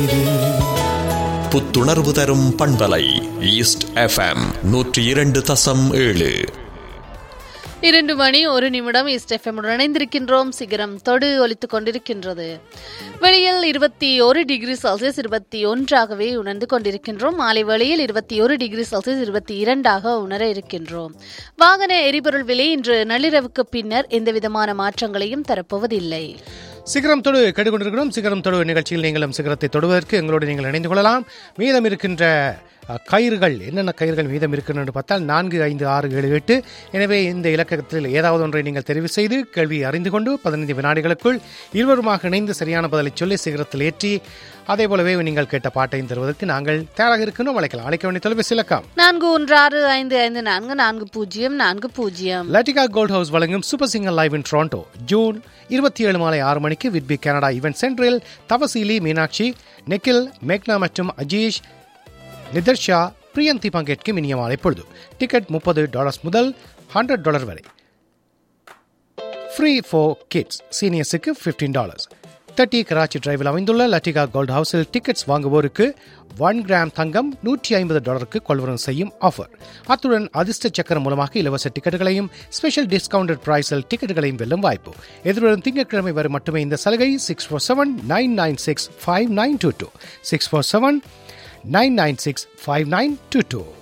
புத்துணர்வு தரும் பண்பலை ஈஸ்ட் எஃப்எம் நூற்றி இரண்டு தசம் ஏழு இரண்டு மணி ஒரு நிமிடம் இஸ்டெஃபமுடன் இணைந்திருக்கின்றோம் சிகரம் தொடு ஒலித்துக் கொண்டிருக்கின்றது வெளியில் இருபத்தி ஒரு டிகிரி செல்சியஸ் இருபத்தி ஒன்றாகவே உணர்ந்து கொண்டிருக்கின்றோம் மாலை வேளையில் இருபத்தி ஒரு டிகிரி செல்சியஸ் இருபத்தி இரண்டாக உணர இருக்கின்றோம் வாகன எரிபொருள் விலை இன்று நள்ளிரவுக்கு பின்னர் எந்தவிதமான மாற்றங்களையும் தரப்போவதில்லை சிகரம் தொடு கேட்டுக்கொண்டிருக்கிறோம் சிகரம் தொடு நிகழ்ச்சியில் நீங்களும் சிகரத்தை தொடுவதற்கு எங்களோடு நீங்கள் இணைந்து கொள்ளலாம் மீதம் இருக்கின்ற அஹ், கயிறுகள் என்னென்ன கயிறுகள் மீதம் இருக்கின்றன என்று பார்த்தால் நான்கு ஐந்து ஆறு ஏழு எட்டு எனவே இந்த இலக்கத்தில் ஏதாவது ஒன்றை நீங்கள் தெரிவு செய்து கேள்வியை அறிந்து கொண்டு பதினைந்து வினாடிகளுக்குள் இருவருமாக இணைந்து சரியான பதிலை சொல்லி சிகரத்தில் ஏற்றி அதே போலவே நீங்கள் கேட்ட பாட்டையும் தருவதற்கு நாங்கள் தயாராக இருக்கின்றோம் அழைக்கலாம் அழைக்க வேண்டிய தொலைபேசி இலக்கம் நான்கு ஒன்று ஆறு ஐந்து ஐந்து நான்கு நான்கு பூஜ்ஜியம் நான்கு பூஜ்ஜியம் லட்டிகா கோல்ட் ஹவுஸ் வழங்கும் super singer live in Toronto June இருபத்தி ஏழு மாலை ஆறு மணிக்கு விட்பி கனடா ஈவென்ட் சென்டரில் தவசீலி மீனாட்சி நெக்கில் மேக்னா மற்றும் அஜீஷ் நிதர்ஷா பிரியந்தி பங்கேற்கும் இனிய மாலை பொழுது டிக்கெட் முப்பது டாலர்ஸ் முதல் ஹண்ட்ரட் டாலர் வரை ஃப்ரீ ஃபோர் கிட்ஸ் சீனியர்ஸுக்கு ஃபிஃப்டீன் டாலர்ஸ் தேர்ட்டி கராச்சி டிரைவில் அமைந்துள்ள லட்டிகா கோல்ட் ஹவுஸில் டிக்கெட்ஸ் வாங்குவோருக்கு ஒன் கிராம் தங்கம் நூற்றி ஐம்பது டாலருக்கு கொள்வனம் செய்யும் ஆஃபர் அத்துடன் அதிர்ஷ்ட சக்கரம் மூலமாக இலவச டிக்கெட்டுகளையும் ஸ்பெஷல் டிஸ்கவுண்டட் பிரைஸில் டிக்கெட்டுகளையும் வெல்லும் வாய்ப்பு எதிர்வரும் திங்கட்கிழமை வரை மட்டுமே இந்த சலுகை six four seven nine nine six five nine two two six four seven nine nine six five nine two two